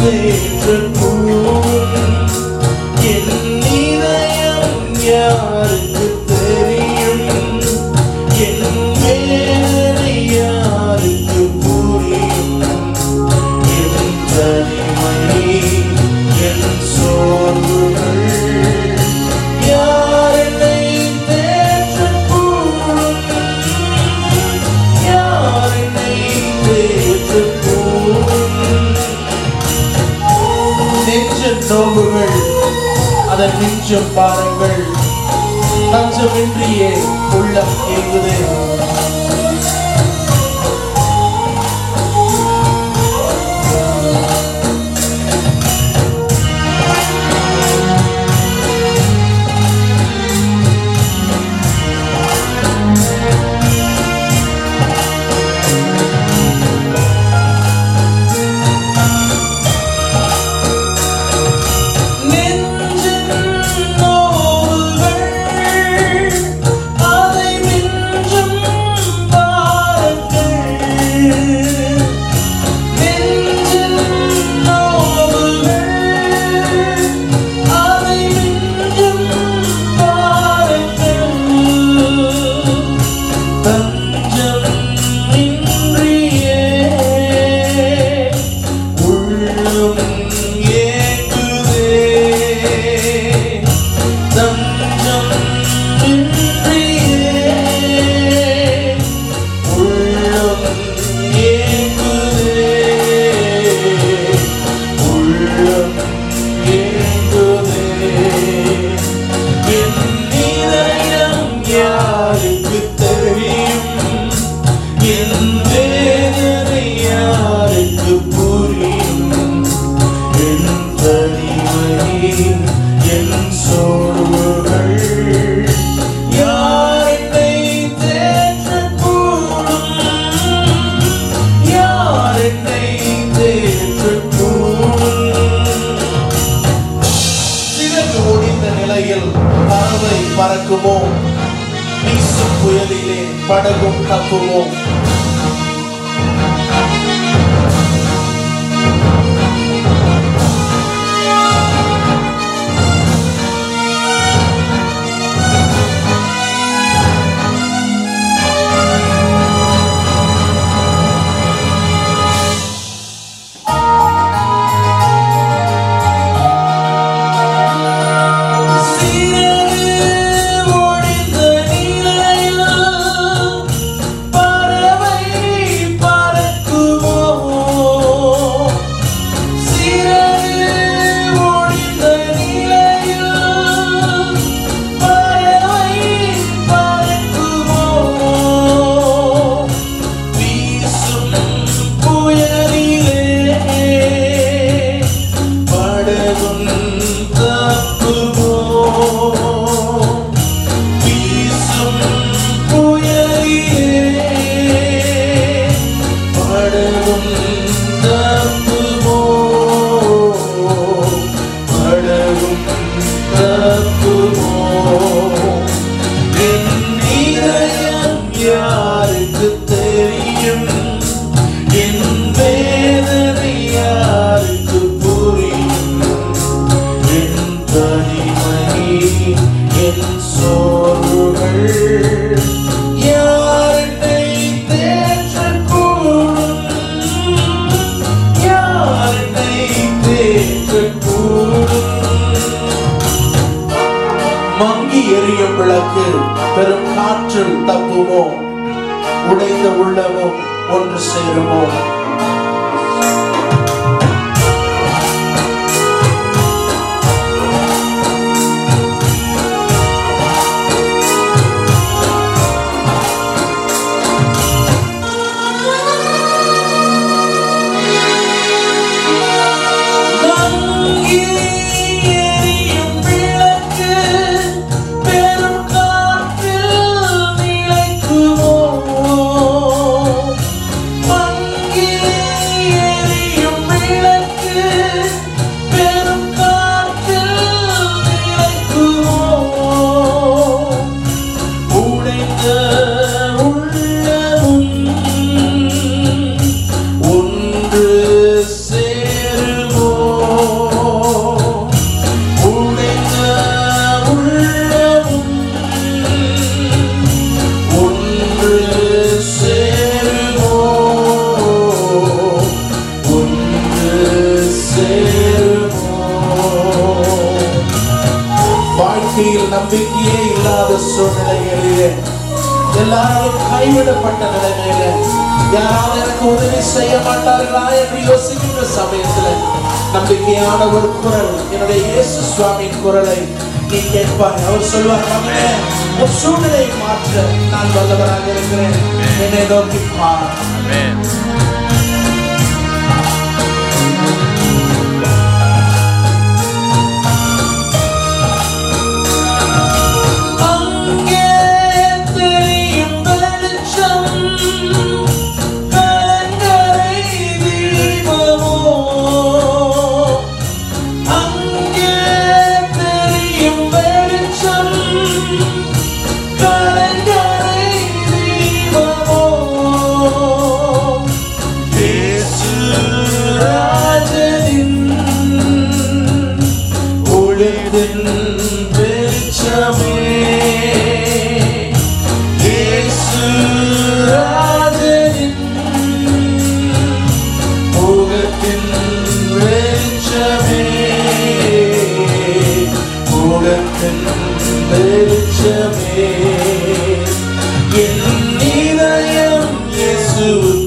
தேற்றக்கூடும் என் இதயம் யாருக்கு தெரியும் என் வேதனை யாருக்கு புரியும் என் தனிமை என் சோர்வுகள் யார் என்னை தேற்றக்கூடும் யார் என்னை தேற்றக்கூடும் நெஞ்ச நோவுகள் அதன் மிஞ்சும் பாருங்கள் தஞ்சமின்றியே உள்ளம் ஏங்குதே நெஞ்சின் நோவுகள் அதை மிஞ்சும் பாருங்கள் நெஞ்சின் நோவுகள் அதை மிஞ்சும் பாருங்கள் தஞ்சம் இன்றியே உள்ளம் ஏங்குதே தஞ்சம் இன்றியே உள்ளம் ஏங்குதே உள்ளம் ஏங்குதே என் இதயம் யாருக்கு தெரியும் என் வேதனை யாருக்கு புரியும் என் தனிமை என் சோர்வுகள் யார் என்னை தேற்றக்கூடும் யார் என்னை தேற்றக்கூடும் சிறகு ஒடிந்த நிலையில் பறவை பறக்குமோ வீசும் புயலிலே படகும் தப்புமோ சிறகு ஒடிந்த நிலையில் பறவை பறக்குமோ சிறகு ஒடிந்த நிலையில் பறவை பறக்குமோ வீசும் புயலிலே படகும் தப்புமோ வீசும் புயலிலே படகும் தப்புமோ படகும் தப்புமோ என் இதயம் யாருக்கு தெரியும் என் வேதனை யாருக்கு புரியும் என் தனிமை என் சோர்வுகள் யார் என்னை தேற்றக்கூடும் யார் என்னை தேற்றக்கூடும் மங்கி எரியும் விளக்கு பெரும் காற்றில் தப்புமோ உடைந்த உள்ளமும் ஒன்று சேருமோ மங்கி எரியும் விளக்கு பெரும் காற்றில் நிலைக்குமோ மங்கி சூழ்நிலைகளிலே எல்லாரும் கைவிடப்பட்ட நிலைமையில யாராவது எனக்கு உதவி செய்ய மாட்டார்களா என்று யோசிக்கின்ற சமயத்துல நம்பிக்கையான ஒரு குரல் என்னுடைய இயேசு சுவாமி குரலை நீ கேட்பாய் அவர் சொல்வார் மகனே உன் சூழ்நிலையை மாற்ற நான் வல்லவராக இருக்கிறேன் என்னை நோக்கி பார் அங்கே தெரியும் வெளிச்சம் கலங்கரை தீபமோ அங்கே தெரியும் வெளிச்சம் கலங்கரை தீபமோ இயேசு ராஜனின் ஒளிதின் வெளிச்சமே இயேசு ராஜனின் முகத்தின் வெளிச்சமே முகத்தின் வெளிச்சமே என் இதயம் இயேசுவுக்கு